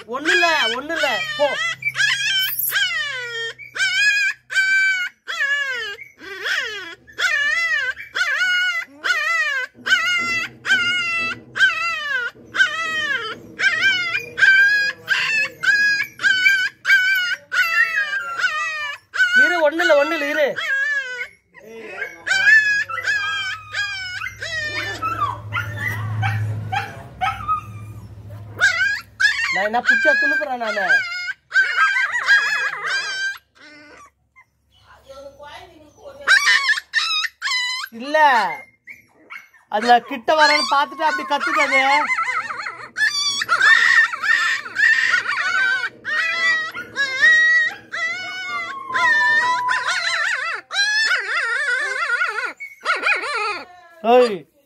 ஒண்ணு இல்ல ஒண்ணு இல்ல போ இரு ஒண்ணு இல்ல ஒண்ணு இல்ல இரு நான் என்ன புச்சா துணுக்குறேன் நானு இல்ல அதுல கிட்ட வரேன்னு பார்த்துட்டு அப்படி கத்துக்காது ஏய்